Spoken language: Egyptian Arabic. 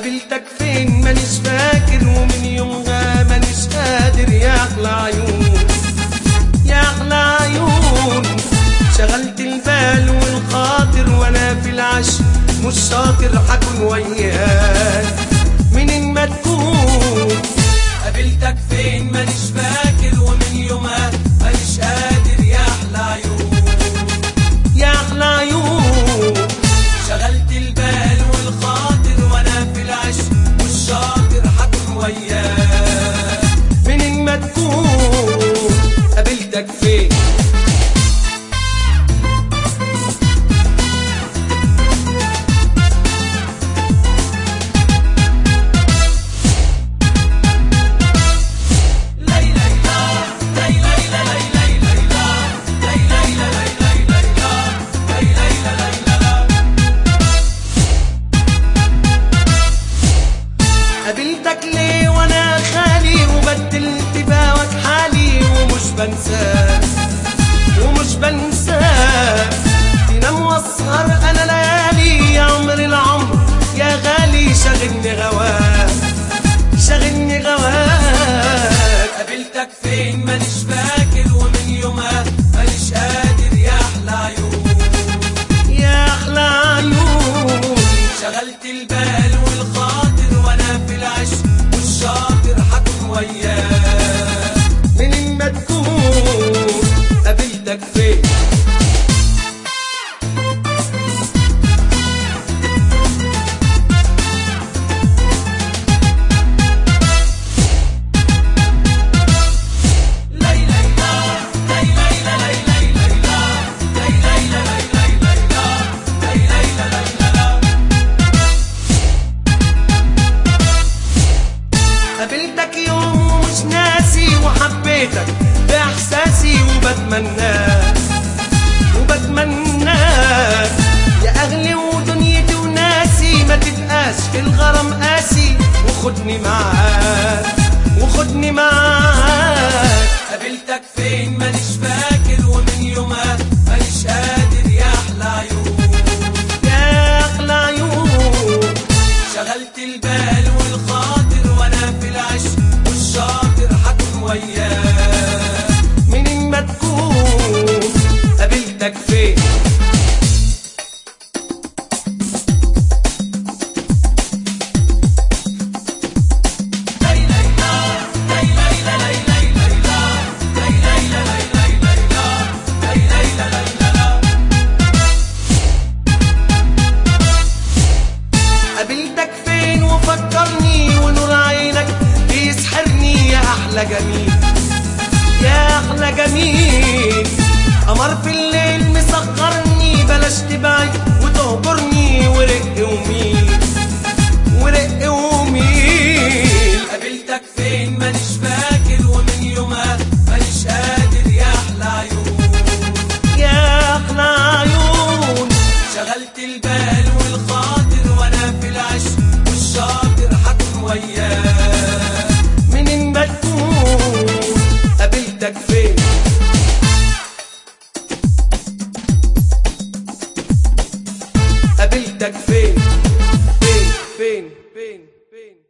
قابلتك فين مانيش فاكر ومن يومها مانيش قادر يا احلى عيون يا احلى عيون شغلت البال والخاطر وانا في العشق مش شاطر حكون وياك منين ما تكون قابلتك فين مانيش فاكر ومن يومها مانيش قادر يا احلى عيون يا احلى عيون شغلت البال والخاطر وانا في العشق مش شاطر حكون وياك منين ما تكون قابلتك فين قابلتك ليه وانا خالي وبدلت باوك حالي ومش بنساك ومش بنساك تنام واسهر انا ليالي يا عمر العمر يا غالي شاغلني غواك شاغلني غواك قابلتك فين مانيش فاكر ومن يومها مانيش قادر يا احلى عيون يا احلى عيون شغلت البال والخاطر وانا في العشق مش شاطر حكون وياك منين ما تكون قابلتك فين قابلتك يوم ومش ناسي وحبيتك بإحساسي وبتمناك وبتمناك يا أغلي ودنيتي وناسي ما تبقاش في الغرام قاسي وخدني معاك وخدني معاك قابلتك فين مانيش فاكر ومن يومها مانيش قادر يا أحلى عيون يا أحلى عيون شغلت البال والخاطر وانا في العشق مش شاطر حكون وياك منين ما تكون قابلتك فين قابلتك فين وفكرني ونور عينك بيسحرني يا احلى جميل يا احلى جميل قمر في الليل مسخرني بلاش تبعد وتهجرني ورق وميل ورق وميل قابلتك فين مانيش فاكر ومن يومها مانيش قادر يا احلى عيون يا احلى عيون شغلت البال والخاطر وانا في العشق مش شاطر حكون وياك منين ما تكون قابلتك فين قابلتك فين فين فين فين فين